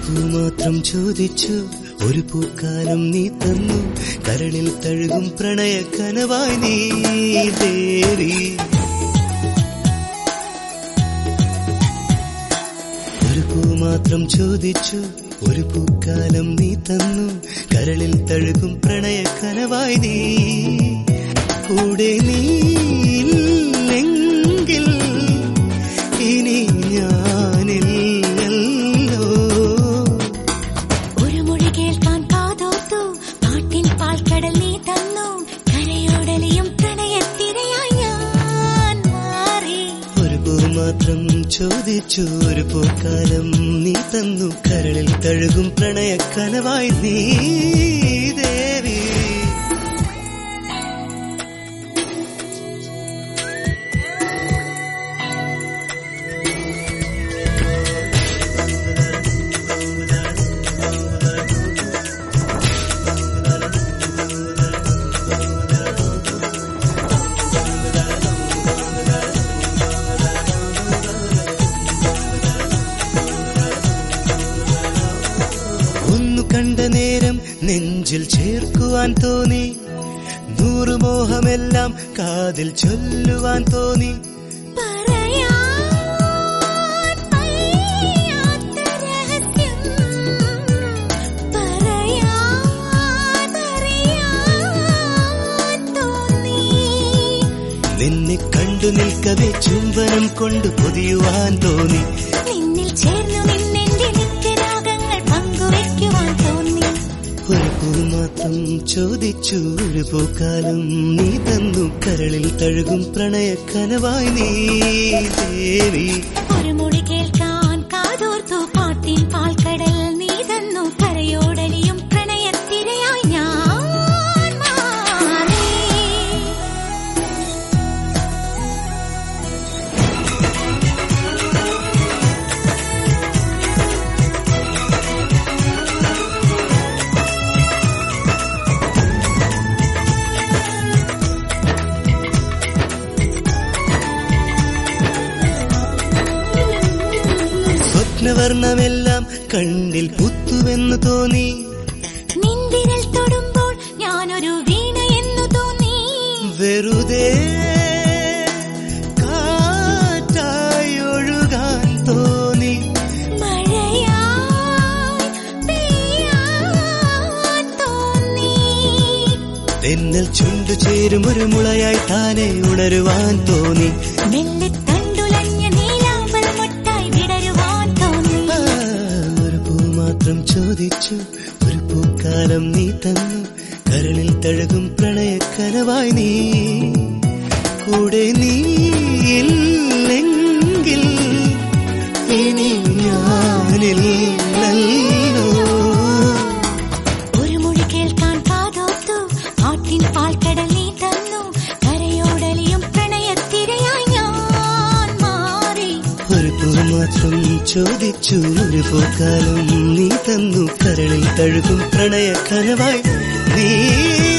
പൂ മാത്രം ചോദിച്ചു ഒരു പൂക്കാലം നീ തന്നു കരളിൽ തഴുകും പ്രണയ കനവായി നീ ദേവി ഒരു പൂ മാത്രം ചോദിച്ചു ഒരു പൂക്കാലം നീ തന്നു കരളിൽ തഴുകും പ്രണയ കനവായി നീ കൂടെ നീല്ലെങ്കിൽ ഇനി ഞാനില്ലല്ലോ ഒരു മൊഴി കേൾക്കാൻ കാതോർത്തു പാട്ടിൻ പാൽക്കടൽ നീ തന്നു കരയോടലിയും പ്രണയത്തിരയായി ഞാൻ മാറി ഒരു പൂ മാത്രം ചോദിച്ചു ഒരു പൂക്കാലം നീ തന്നു കരളിൽ തഴുകും പ്രണയ കനവായി നീ ദേവി ഒന്നു കണ്ട നേരം നെഞ്ചിൽ ചേർക്കുവാൻ തോന്നി നൂറു മോഹമെല്ലാം കാതിൽ ചൊല്ലുവാൻ തോന്നി പറയാൻ വയ്യാത്ത രഹസ്യം പറയാതറിയാൻ തോന്നി നിന്നെ കണ്ടു നിൽക്കവേ ചുംബനം കൊണ്ട് പൊതിയുവാൻ തോന്നി നിന്നിൽ ചേർന്നു നിന്നെന്റെ നിത്യരാഗങ്ങൾ പങ്കുവയ്ക്കുവാൻ തോന്നി ഒരു പൂ മാത്രം ചോദിച്ചു ഒരു പൂക്കാലം നീ തന്നു കരളിൽ തഴുകും പ്രണയ കനവായി നീ ദേവി ഒരു മൊഴി കേൾക്കാൻ കാതോർത്തു പാട്ടിൻ പാൽക്കടൽ നീ തന്നു കരയോടലിയും പ്രണയത്തിരയായി ഞാൻ മാറി സ്വപ്നവർണ്ണമെല്ലാം കണ്ണിൽ പുത്തുവെന്ന് തോന്നി നിന്തിരൽ തൊടുമ്പോൾ ഞാനൊരു വീണ എന്നു തോന്നി വെറുതെ കാറ്റായി ഒഴുകാൻ തോന്നി മഴയായി പെയ്യാൻ തോന്നി തെന്നൽ ചുണ്ടു ചേരും ഒരു മുളയായി താനെ ഉണരുവാൻ തോന്നി മെല്ലെ തണ്ടുലഞ്ഞ നീലാമ്പൽ മൊട്ടായി വിടരുവാൻ തോന്നി ആ, ഒരു പൂ മാത്രം ചോദിച്ചു ഒരു പൂക്കാലം നീ തന്നു കരളിൽ തഴുകും പ്രണയ കനവായി നീ കൂടെ നീയില്ലെങ്കിൽ ഇനി ഞാനില്ലല്ലോ ഒരു മൊഴി കേൾക്കാൻ കാതോർത്തു പാട്ടിൻ പാൽക്കടൽ നീ തന്നു കരയോടലിയും പ്രണയത്തിരയായി ഞാൻ മാറി ഒരു പൂ മാത്രം ചോദിച്ചു ഒരു പൂക്കാലം നീ തന്നു കരളിൽ തഴുകും പ്രണയ കനവായി നീ